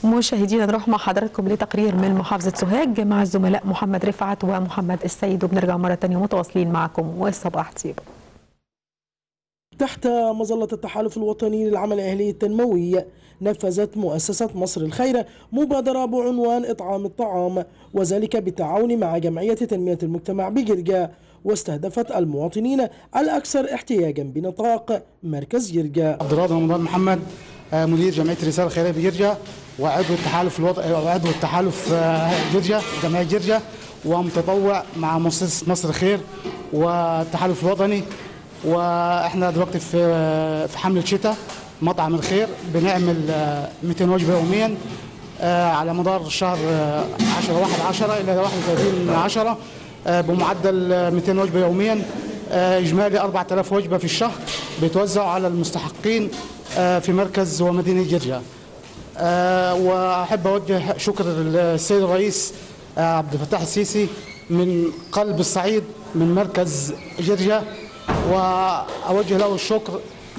مشاهدينا نروح مع حضراتكم لتقرير من محافظة سوهاج مع الزملاء محمد رفعت ومحمد السيد وبنرجع مرة تانية متواصلين معكم والصباح طيب تحت مظلة التحالف الوطني للعمل الأهلي التنموي نفذت مؤسسة مصر الخير مبادرة بعنوان إطعام الطعام وذلك بالتعاون مع جمعية تنمية المجتمع بجرجا واستهدفت المواطنين الأكثر احتياجا بنطاق مركز جرجا عبد الراضي رمضان محمد آه، مدير جمعيه الرساله الخيريه بجرجا وعضو التحالف الوضعي وعضو التحالف آه، جرجا جمعيه جرجا ومتطوع مع مؤسسه مصر خير والتحالف الوطني واحنا دلوقتي في آه، في حمله شتاء مطعم الخير بنعمل آه، 200 وجبه يوميا آه، على مدار شهر آه، 10 1 10 الى 31 10 آه، بمعدل آه، 200 وجبه يوميا آه، اجمالي 4000 وجبه في الشهر بيتوزعوا على المستحقين آه، في مركز ومدينه جرجا آه، واحب اوجه شكر للسيد الرئيس آه، عبد الفتاح السيسي من قلب الصعيد من مركز جرجا واوجه له الشكر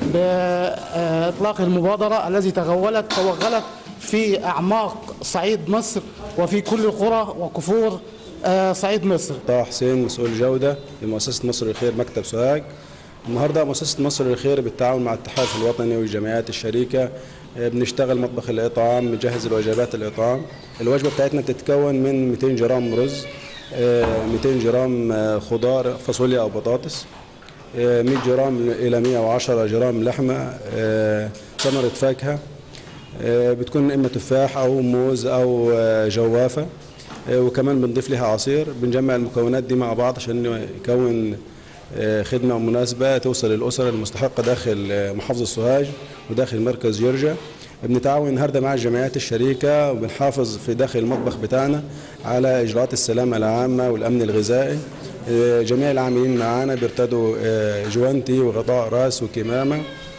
باطلاق المبادره التي تغولت توغلت في اعماق صعيد مصر وفي كل قرى وكفور آه، صعيد مصر طه حسين مسؤول جودة لمؤسسة مصر للخير مكتب سوهاج النهارده مؤسسة مصر للخير بالتعاون مع التحالف الوطني والجمعيات الشريكة آه، بنشتغل مطبخ الإطعام بنجهز الوجبات الإطعام الوجبة بتاعتنا بتتكون من 200 جرام رز آه، 200 جرام آه، خضار فاصوليا أو بطاطس آه، 100 جرام إلى 110 جرام لحمة آه، ثمرة فاكهة آه، بتكون إما تفاح أو موز أو آه، جوافة آه، وكمان بنضيف لها عصير بنجمع المكونات دي مع بعض عشان يكون آه، خدمة مناسبة توصل للأسر المستحقة داخل آه، محافظة سوهاج وداخل مركز جورجيا بنتعاون النهارده مع الجمعيات الشريكة وبنحافظ في داخل المطبخ بتاعنا على إجراءات السلامة العامة والأمن الغذائي آه، جميع العاملين معانا بيرتدوا آه، جوانتي وغطاء راس وكمامة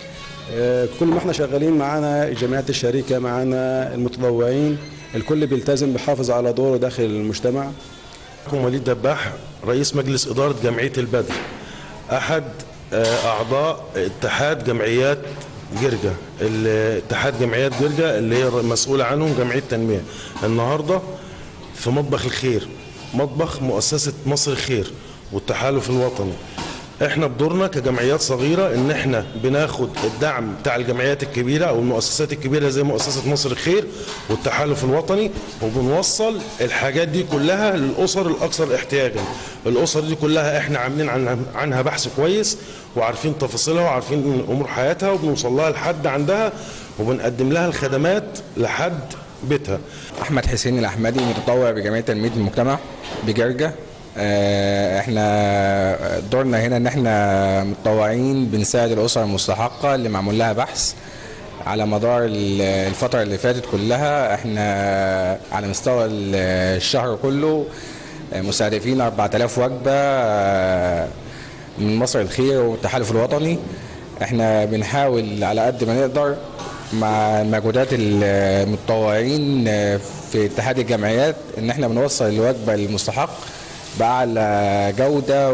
آه، كل ما احنا شغالين معانا الجمعيات الشريكة معانا المتطوعين الكل بيلتزم بيحافظ على دوره داخل المجتمع معكم وليد دباح رئيس مجلس إدارة جمعية البدر أحد آه، أعضاء اتحاد جمعيات جرجا ال- اتحاد جمعيات جرجا اللي هي مسؤولة عنهم جمعية تنمية النهاردة في مطبخ الخير مطبخ مؤسسة مصر الخير والتحالف الوطني احنا بدورنا كجمعيات صغيرة ان احنا بناخد الدعم بتاع الجمعيات الكبيرة او المؤسسات الكبيرة زي مؤسسة مصر الخير والتحالف الوطني وبنوصل الحاجات دي كلها للاسر الاكثر احتياجا الاسر دي كلها احنا عاملين عنها, عنها بحث كويس وعارفين تفاصيلها وعارفين امور حياتها وبنوصل لها لحد عندها وبنقدم لها الخدمات لحد بيتها احمد حسين الاحمدي متطوع بجمعيه تنميه المجتمع بجرجا آه، احنا دورنا هنا ان احنا متطوعين بنساعد الاسر المستحقه اللي معمول لها بحث على مدار ال- الفتره اللي فاتت كلها احنا على مستوى ال- الشهر كله آه، مستهدفين 4000 وجبه آه، من مصر الخير والتحالف الوطني احنا بنحاول على قد ما نقدر مع مجهودات المتطوعين في اتحاد الجمعيات ان احنا بنوصل الوجبه للمستحق باعلى جوده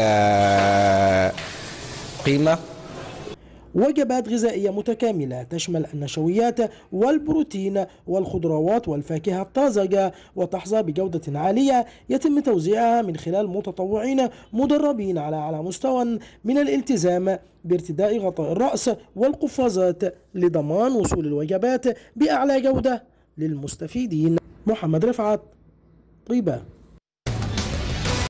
واعلى قيمه وجبات غذائية متكاملة تشمل النشويات والبروتين والخضروات والفاكهة الطازجة وتحظى بجودة عالية يتم توزيعها من خلال متطوعين مدربين على أعلى مستوى من الالتزام بارتداء غطاء الرأس والقفازات لضمان وصول الوجبات بأعلى جودة للمستفيدين محمد رفعت طيبة